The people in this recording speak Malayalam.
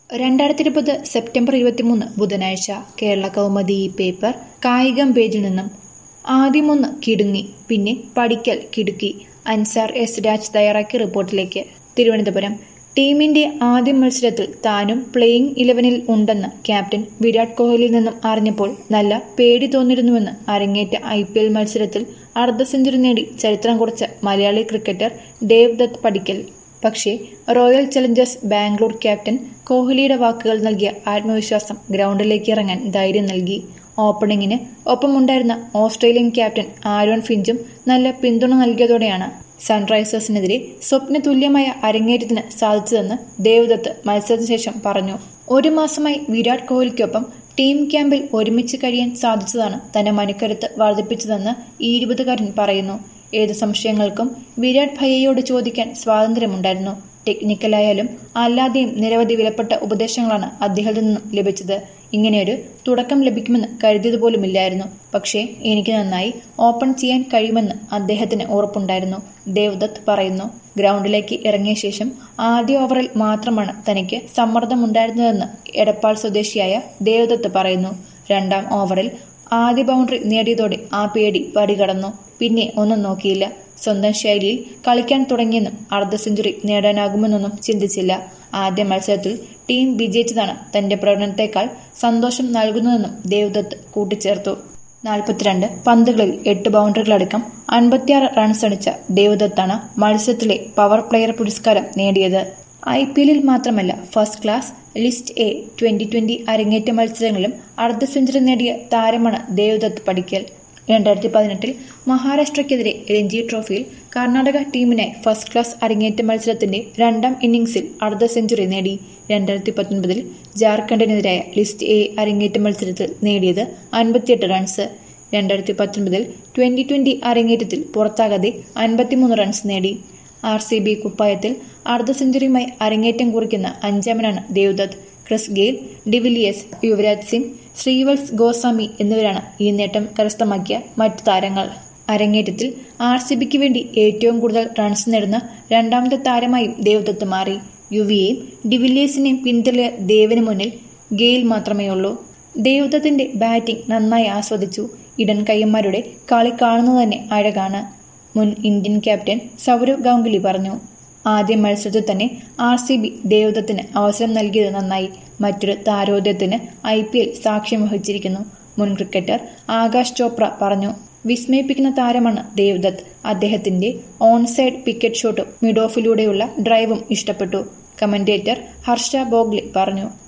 രണ്ടായിരത്തി ഇരുപത് സെപ്റ്റംബർ ഇരുപത്തിമൂന്ന് ബുധനാഴ്ച കേരള കൗമുദി ഈ പേപ്പർ കായികം പേജിൽ നിന്നും ആദ്യമൊന്ന് കിടുങ്ങി പിന്നെ പഠിക്കൽ കിടുക്കി അൻസാർ എസ് രാജ് തയ്യാറാക്കിയ റിപ്പോർട്ടിലേക്ക് തിരുവനന്തപുരം ടീമിന്റെ ആദ്യ മത്സരത്തിൽ താനും പ്ലേയിംഗ് ഇലവനിൽ ഉണ്ടെന്ന് ക്യാപ്റ്റൻ വിരാട് കോഹ്ലിയിൽ നിന്നും അറിഞ്ഞപ്പോൾ നല്ല പേടി തോന്നിരുന്നുവെന്ന് അരങ്ങേറ്റ ഐ പി എൽ മത്സരത്തിൽ അർദ്ധ സെഞ്ചുറി നേടി ചരിത്രം കുറിച്ച മലയാളി ക്രിക്കറ്റർ ദേവ് ദത്ത് പടിക്കൽ പക്ഷേ റോയൽ ചലഞ്ചേഴ്സ് ബാംഗ്ലൂർ ക്യാപ്റ്റൻ കോഹ്ലിയുടെ വാക്കുകൾ നൽകിയ ആത്മവിശ്വാസം ഗ്രൗണ്ടിലേക്ക് ഇറങ്ങാൻ ധൈര്യം നൽകി ഓപ്പണിംഗിന് ഒപ്പമുണ്ടായിരുന്ന ഓസ്ട്രേലിയൻ ക്യാപ്റ്റൻ ആരോൺ ഫിഞ്ചും നല്ല പിന്തുണ നൽകിയതോടെയാണ് സൺറൈസേഴ്സിനെതിരെ സ്വപ്ന തുല്യമായ അരങ്ങേറ്റത്തിന് സാധിച്ചതെന്ന് ദേവദത്ത് മത്സരത്തിന് ശേഷം പറഞ്ഞു ഒരു മാസമായി വിരാട് കോഹ്ലിക്കൊപ്പം ടീം ക്യാമ്പിൽ ഒരുമിച്ച് കഴിയാൻ സാധിച്ചതാണ് തന്റെ മനക്കരുത്ത് വർദ്ധിപ്പിച്ചതെന്ന് ഈ ഇരുപതുകാരൻ പറയുന്നു ഏത് സംശയങ്ങൾക്കും വിരാട് ഭയ്യയോട് ചോദിക്കാൻ സ്വാതന്ത്ര്യമുണ്ടായിരുന്നു ടെക്നിക്കലായാലും അല്ലാതെയും നിരവധി വിലപ്പെട്ട ഉപദേശങ്ങളാണ് അദ്ദേഹത്തിൽ നിന്നും ലഭിച്ചത് ഇങ്ങനെയൊരു തുടക്കം ലഭിക്കുമെന്ന് കരുതിയതുപോലുമില്ലായിരുന്നു പക്ഷേ എനിക്ക് നന്നായി ഓപ്പൺ ചെയ്യാൻ കഴിയുമെന്ന് അദ്ദേഹത്തിന് ഉറപ്പുണ്ടായിരുന്നു ദേവദത്ത് പറയുന്നു ഗ്രൗണ്ടിലേക്ക് ഇറങ്ങിയ ശേഷം ആദ്യ ഓവറിൽ മാത്രമാണ് തനിക്ക് സമ്മർദ്ദമുണ്ടായിരുന്നതെന്ന് എടപ്പാൾ സ്വദേശിയായ ദേവദത്ത് പറയുന്നു രണ്ടാം ഓവറിൽ ആദ്യ ബൗണ്ടറി നേടിയതോടെ ആ പേടി പടികടന്നു പിന്നെ ഒന്നും നോക്കിയില്ല സ്വന്തം ശൈലിയിൽ കളിക്കാൻ തുടങ്ങിയെന്നും അർദ്ധ സെഞ്ചുറി നേടാനാകുമെന്നൊന്നും ചിന്തിച്ചില്ല ആദ്യ മത്സരത്തിൽ ടീം വിജയിച്ചതാണ് തന്റെ പ്രകടനത്തെക്കാൾ സന്തോഷം നൽകുന്നതെന്നും ദേവദത്ത് കൂട്ടിച്ചേർത്തു നാൽപ്പത്തിരണ്ട് പന്തുകളിൽ എട്ട് ബൗണ്ടറികളടക്കം അൻപത്തിയാറ് റൺസ് അടിച്ച ദേവദത്താണ് മത്സരത്തിലെ പവർ പ്ലെയർ പുരസ്കാരം നേടിയത് ഐ പി എല്ലിൽ മാത്രമല്ല first class list A twenty twenty അരങ്ങേറ്റ മത്സരങ്ങളിലും അർദ്ധ സെഞ്ചുറി നേടിയ താരമാണ് ദേവദത്ത് പടിക്കൽ രണ്ടായിരത്തി പതിനെട്ടിൽ മഹാരാഷ്ട്രയ്ക്കെതിരെ രഞ്ജി ട്രോഫിയിൽ കർണാടക ടീമിനായി ഫസ്റ്റ് ക്ലാസ് അരങ്ങേറ്റ മത്സരത്തിന്റെ രണ്ടാം ഇന്നിംഗ്സിൽ അർദ്ധ സെഞ്ചുറി നേടി രണ്ടായിരത്തി പത്തൊൻപതിൽ ജാർഖണ്ഡിനെതിരായ ലിസ്റ്റ് എ അരങ്ങേറ്റ മത്സരത്തിൽ നേടിയത് അൻപത്തിയെട്ട് റൺസ് രണ്ടായിരത്തി പത്തൊൻപതിൽ ട്വന്റി ട്വന്റി അരങ്ങേറ്റത്തിൽ പുറത്താകാതെ അൻപത്തിമൂന്ന് റൺസ് നേടി ആർ സി ബി കുപ്പായത്തിൽ അർദ്ധ സെഞ്ചുറിയുമായി അരങ്ങേറ്റം കുറിക്കുന്ന അഞ്ചാമനാണ് Devdutt Chris Gayle de Villiers Yuvraj Singh Sreevats Goswami എന്നിവരാണ് ഈ നേട്ടം കരസ്ഥമാക്കിയ മറ്റു താരങ്ങൾ അരങ്ങേറ്റത്തിൽ ആർ സി ബിക്ക് വേണ്ടി ഏറ്റവും കൂടുതൽ റൺസ് നേടുന്ന രണ്ടാമത്തെ താരമായും ദേവദത്ത് മാറി യുവിയെയും ഡിവിലിയേഴ്സിനെയും പിന്തള്ളിയ ദേവിന് മുന്നിൽ ഗെയിൽ മാത്രമേ ഉള്ളൂ ദേവദത്തിന്റെ ബാറ്റിംഗ് നന്നായി ആസ്വദിച്ചു ഇടൻ കയ്യന്മാരുടെ കളി കാണുന്നത് തന്നെ അഴകാണ് മുൻ ഇന്ത്യൻ ക്യാപ്റ്റൻ സൗരവ് ഗാംഗുലി പറഞ്ഞു ആദ്യ മത്സരത്തിൽ തന്നെ ആർ സി ബി ദേവദത്തിന് അവസരം നൽകിയത് നന്നായി മറ്റൊരു താരോദയത്തിന് ഐ പി എൽ സാക്ഷ്യം വഹിച്ചിരിക്കുന്നു മുൻ ക്രിക്കറ്റർ ആകാശ് ചോപ്ര പറഞ്ഞു വിസ്മയിപ്പിക്കുന്ന താരമാണ് ദേവദത്ത് അദ്ദേഹത്തിന്റെ ഓൺ സൈഡ് പിക്കറ്റ് ഷോട്ടും മിഡ് ഓഫിലൂടെയുള്ള ഡ്രൈവും ഇഷ്ടപ്പെട്ടു കമന്റേറ്റർ ഹർഷ ബോഗ്ലി പറഞ്ഞു